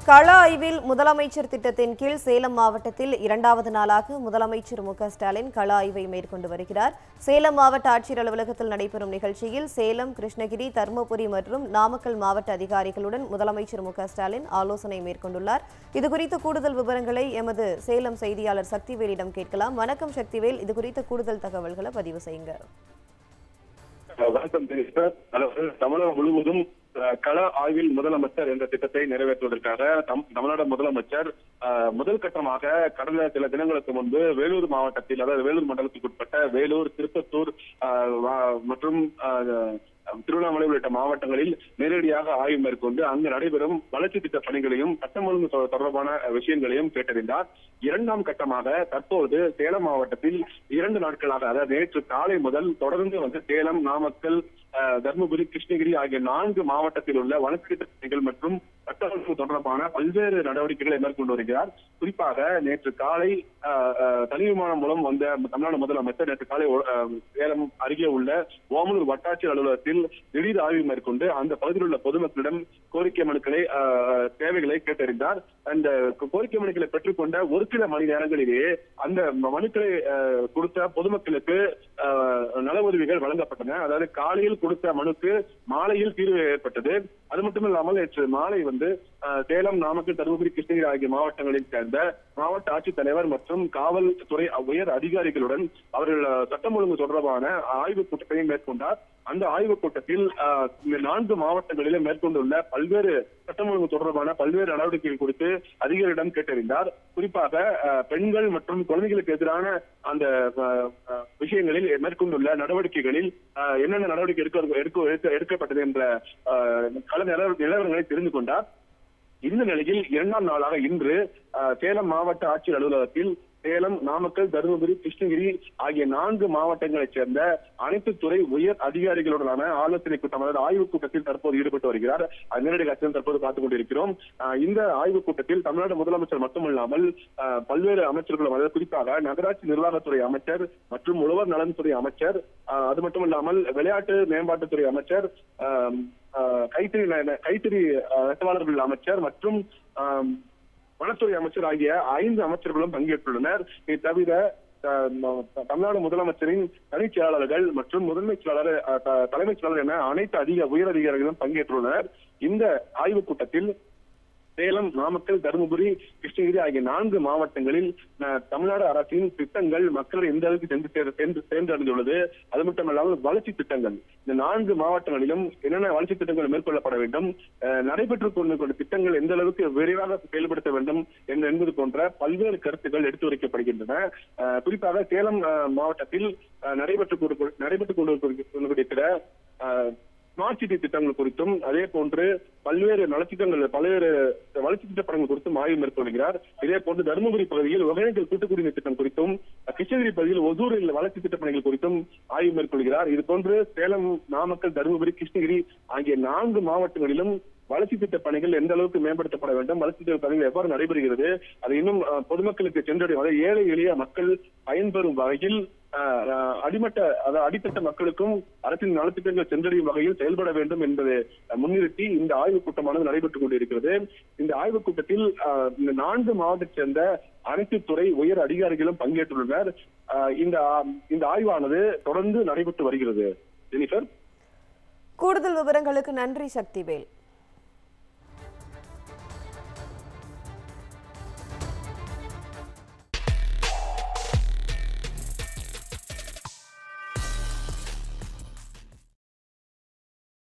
கள ஆய்வில் முதலமைச்சர் திட்டத்தின் கீழ் சேலம் மாவட்டத்தில் இரண்டாவது நாளாக முதலமைச்சர் மு க ஸ்டாலின் கள ஆய்வை மேற்கொண்டு வருகிறார் சேலம் மாவட்ட ஆட்சியர் அலுவலகத்தில் நடைபெறும் நிகழ்ச்சியில் சேலம் கிருஷ்ணகிரி தருமபுரி மற்றும் நாமக்கல் மாவட்ட அதிகாரிகளுடன் முதலமைச்சர் மு க ஸ்டாலின் ஆலோசனை மேற்கொண்டுள்ளார் இதுகுறித்த கூடுதல் விவரங்களை எமது சேலம் செய்தியாளர் சக்திவேலிடம் கேட்கலாம் வணக்கம் சக்திவேல் இது குறித்த கூடுதல் தகவல்களை பதிவு செய்யுங்க வணக்கம் தினேஷ் அதாவது தமிழகம் முழுவதும் அஹ், கள ஆய்வில் முதலமைச்சர் என்ற திட்டத்தை நிறைவேற்றுவதற்காக தம்- தமிழ்நாடு முதலமைச்சர் அஹ், முதல் கட்டமாக கடந்த சில தினங்களுக்கு முன்பு வேலூர் மாவட்டத்தில் அதாவது வேலூர் மண்டலத்துக்கு உட்பட்ட வேலூர் திருப்பத்தூர் அஹ், வா- மற்றும் அஹ், திருவண்ணாமலை உள்ளிட்ட மாவட்டங்களில் நேரடியாக ஆய்வு மேற்கொண்டு அங்கு நடைபெறும் வளர்ச்சி திட்ட பணிகளையும் சட்டம் ஒழுங்கு தொ- தொடர்பான விஷயங்களையும் கேட்டறிந்தார் இரண்டாம் கட்டமாக தற்போது சேலம் மாவட்டத்தில் இரண்டு நாட்களாக அதாவது நேற்று காலை முதல் தொடர்ந்து வந்து சேலம் நாமக்கல் அஹ், தருமபுரி கிருஷ்ணகிரி ஆகிய நான்கு மாவட்டத்தில் உள்ள வளர்ச்சி திட்ட பணிகள் மற்றும் சட்ட ஒழுங்கு தொடர்பான பல்வேறு நடவடிக்கைகளை மேற்கொண்டு வருகிறார் குறிப்பாக நேற்று காலை அஹ், அஹ், தனி விமானம் மூலம் வந்த தமிழ்நாடு முதலமைச்சர் நேற்று காலை அஹ், சேலம் அருகே உள்ள ஓமலூர் வட்டாட்சியர் அலுவலகத்தில் திடீர் ஆய்வு மேற்கொண்டு அந்த பகுதியில் உள்ள பொதுமக்களிடம் கோரிக்கை மனுக்களை அஹ், தேவைகளை கேட்டறிந்தார் அந்த கோரிக்கை மனுக்களை பெற்றுக்கொண்ட ஒரு சில மணி நேரங்களிலேயே அந்த மனுக்களை அஹ், கொடுத்த பொதுமக்களுக்கு அஹ், நல உதவிகள் வழங்கப்பட்டன அதாவது காலையில் கொடுத்த மனுக்கு மாலையில் தீர்வு ஏற்பட்டது அது மட்டும் இல்லாமல் நேற்று மாலை வந்து அஹ், சேலம் நாமக்கல் தருமபுரி கிருஷ்ணகிரி ஆகிய மாவட்டங்களில் சேர்ந்த மாவட்ட ஆட்சித்தலைவர் மற்றும் காவல்துறை உயர் அதிகாரிகளுடன் அவர்கள் அஹ், சட்டம் ஒழுங்கு தொடர்பான ஆய்வுக் கூட்டத்தையும் மேற்கொண்டார் அந்த ஆய்வுக் கூட்டத்தில் அஹ், இந்த நான்கு மாவட்டங்களிலும் மேற்கொண்டுள்ள பல்வேறு சட்டம் ஒழுங்கு தொடர்பான பல்வேறு நடவடிக்கைகள் குறித்து அதிகாரியிடம் கேட்டறிந்தார் குறிப்பாக அஹ், பெண்கள் மற்றும் குழந்தைகளுக்கு எதிரான அந்த அஹ், அஹ், விஷயங்களில் மேற்கொண்டுள்ள நடவடிக்கைகளில் அஹ், என்னென்ன நடவடிக்கை எடுக்க எடுக்க- எடுக்க- எடுக்கப்பட்டது என்ற அஹ், கள நிலவ- நிலவரங்களை தெரிந்து கொண்டார் இந்த நிலையில் இரண்டாம் நாளாக இன்று அஹ், சேலம் மாவட்ட ஆட்சியர் அலுவலகத்தில் சேலம் நாமக்கல் தருமபுரி கிருஷ்ணகிரி ஆகிய நான்கு மாவட்டங்களைச் சேர்ந்த அனைத்து துறை உயர் அதிகாரிகளுடனான ஆலோசனை கூட்டம் அதாவது ஆய்வுக் கூட்டத்தில் தற்போது ஈடுபட்டு வருகிறார் அது நேரடி காட்சியில் தற்போது பார்த்துக் கொண்டிருக்கிறோம் அஹ், இந்த ஆய்வுக் கூட்டத்தில் தமிழ்நாடு முதலமைச்சர் மட்டுமல்லாமல் அஹ், பல்வேறு அமைச்சர்களும் அதாவது குறிப்பாக நகராட்சி நிர்வாகத்துறை அமைச்சர் மற்றும் உழவர் நலன்துறை அமைச்சர் அஹ், அது மட்டுமல்லாமல் விளையாட்டு மேம்பாட்டுத்துறை அமைச்சர் அஹ், அஹ், கைத்தறி ந- கைத்தறி அஹ், நெசவாளர்கள் அமைச்சர் மற்றும் ஆம், வனத்துறை அமைச்சர் ஆகிய ஐந்து அமைச்சர்களும் பங்கேற்றுள்ளனர் இது தவிர அஹ், ம- தமிழ்நாடு முதலமைச்சரின் தனிச் செயலாளர்கள் மற்றும் முதன்மை செயலாளர் அஹ், த- தலைமைச் செயலாளர் என அனைத்து அதிக உயர் அதிகாரிகளும் பங்கேற்றுள்ளனர் இந்த ஆய்வுக் கூட்டத்தில் சேலம் நாமக்கல் தருமபுரி கிருஷ்ணகிரி ஆகிய நான்கு மாவட்டங்களில் அஹ், தமிழ்நாடு அரசின் திட்டங்கள் மக்கள் எந்த அளவுக்கு சென்று சேர- சென்று சேர்ந்தடைந்துள்ளது அது மட்டுமல்லாமல் வளர்ச்சி திட்டங்கள் இந்த நான்கு மாவட்டங்களிலும் என்னென்ன வளர்ச்சி திட்டங்கள் மேற்கொள்ளப்பட வேண்டும் அஹ், நடைபெற்றுக் கொண்டிருக்கிற திட்டங்கள் எந்த அளவுக்கு விரைவாக செயல்படுத்த வேண்டும் என்று- என்பது போன்ற பல்வேறு கருத்துக்கள் எடுத்து வைக்கப்படுகின்றன அஹ், குறிப்பாக சேலம் அஹ், மாவட்டத்தில் அஹ், நடைபெற்றுக் கொண்டு நடைபெற்றுக் கொண்டிருக்கிற அஹ், ஸ்மார்ட் சிட்டி திட்டங்கள் குறித்தும் அதே போன்று பல்வேறு நலத்திட்டங்கள் பல்வேறு வளர்ச்சி திட்ட படங்கள் குறித்தும் ஆய்வு மேற்கொள்கிறார் இதே போன்று தருமபுரி பகுதியில் ஒகேனக்கல் கூட்டு குடிநீர் திட்டம் குறித்தும் கிருஷ்ணகிரி பகுதியில் ஒசூரில் வளர்ச்சி திட்ட பணிகள் குறித்தும் ஆய்வு மேற்கொள்கிறார் இது போன்று சேலம் நாமக்கல் தருமபுரி கிருஷ்ணகிரி ஆகிய நான்கு மாவட்டங்களிலும் வளர்ச்சி திட்ட பணிகள் எந்த அளவுக்கு மேம்படுத்தப்பட வேண்டும் வளர்ச்சி திட்ட பணிகள் எவ்வாறு நடைபெறுகிறது அது இன்னும் அஹ், பொதுமக்களுக்கு சென்றடையும் அதாவது ஏழை எளிய மக்கள் பயன்பெறும் வகையில் அஹ், அஹ், அடிமட்ட அதாவது அடித்தட்ட மக்களுக்கும் அரசின் நலத்திட்டங்கள் சென்றடையும் வகையில் செயல்பட வேண்டும் என்பதை அஹ், முன்னிறுத்தி இந்த ஆய்வுக் கூட்டமானது நடைபெற்றுக் கொண்டிருக்கிறது இந்த ஆய்வுக் கூட்டத்தில் அஹ், இந்த நான்கு மாவட்டத்தைச் சேர்ந்த அனைத்து துறை உயர் அதிகாரிகளும் பங்கேற்றுள்ளனர் அஹ், இந்த ஆ- இந்த ஆய்வானது தொடர்ந்து நடைபெற்று வருகிறது ஜெனிஃபர் கூடுதல் விவரங்களுக்கு நன்றி சக்திவேல்